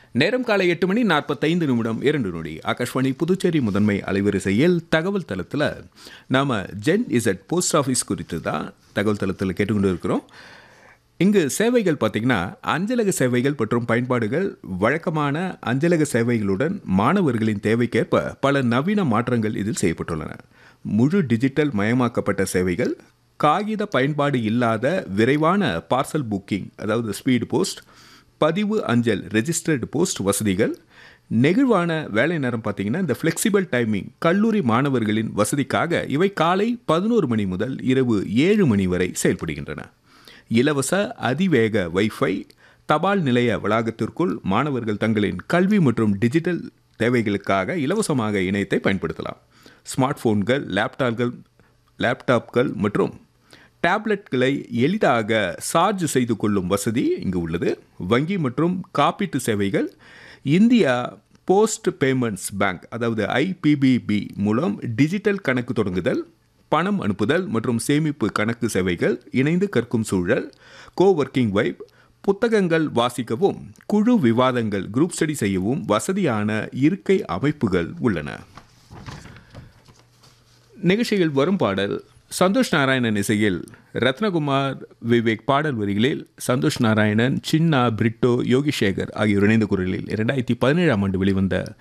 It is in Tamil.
நேரம் காலை எட்டு மணி நாற்பத்தைந்து நிமிடம் இரண்டு நொடி ஆகாஷ்வாணி புதுச்சேரி முதன்மை அலைவரிசையில் தகவல் தளத்தில் நாம் ஜென் இசட் போஸ்ட் ஆஃபீஸ் குறித்து தான் தகவல் தளத்தில் கேட்டுக்கொண்டு இருக்கிறோம் இங்கு சேவைகள் பார்த்திங்கன்னா அஞ்சலக சேவைகள் மற்றும் பயன்பாடுகள் வழக்கமான அஞ்சலக சேவைகளுடன் மாணவர்களின் தேவைக்கேற்ப பல நவீன மாற்றங்கள் இதில் செய்யப்பட்டுள்ளன முழு டிஜிட்டல் மயமாக்கப்பட்ட சேவைகள் காகித பயன்பாடு இல்லாத விரைவான பார்சல் புக்கிங் அதாவது ஸ்பீடு போஸ்ட் பதிவு அஞ்சல் ரெஜிஸ்டர்டு போஸ்ட் வசதிகள் நெகிழ்வான வேலை நேரம் பார்த்தீங்கன்னா இந்த ஃப்ளெக்சிபிள் டைமிங் கல்லூரி மாணவர்களின் வசதிக்காக இவை காலை பதினோரு மணி முதல் இரவு ஏழு மணி வரை செயல்படுகின்றன இலவச அதிவேக வைஃபை தபால் நிலைய வளாகத்திற்குள் மாணவர்கள் தங்களின் கல்வி மற்றும் டிஜிட்டல் தேவைகளுக்காக இலவசமாக இணையத்தை பயன்படுத்தலாம் ஸ்மார்ட் போன்கள் லேப்டாப்கள் லேப்டாப்கள் மற்றும் டேப்லெட்களை எளிதாக சார்ஜ் செய்து கொள்ளும் வசதி இங்கு உள்ளது வங்கி மற்றும் காப்பீட்டு சேவைகள் இந்தியா போஸ்ட் பேமெண்ட்ஸ் பேங்க் அதாவது ஐபிபிபி மூலம் டிஜிட்டல் கணக்கு தொடங்குதல் பணம் அனுப்புதல் மற்றும் சேமிப்பு கணக்கு சேவைகள் இணைந்து கற்கும் சூழல் கோவொர்க்கிங் வைப் புத்தகங்கள் வாசிக்கவும் குழு விவாதங்கள் குரூப் ஸ்டடி செய்யவும் வசதியான இருக்கை அமைப்புகள் உள்ளன நிகழ்ச்சியில் வரும் பாடல் சந்தோஷ் நாராயணன் இசையில் ரத்னகுமார் விவேக் பாடல் வரிகளில் சந்தோஷ் நாராயணன் சின்னா பிரிட்டோ யோகி சேகர் ஆகியோர் இணைந்த குரலில் இரண்டாயிரத்தி பதினேழாம் ஆண்டு வெளிவந்த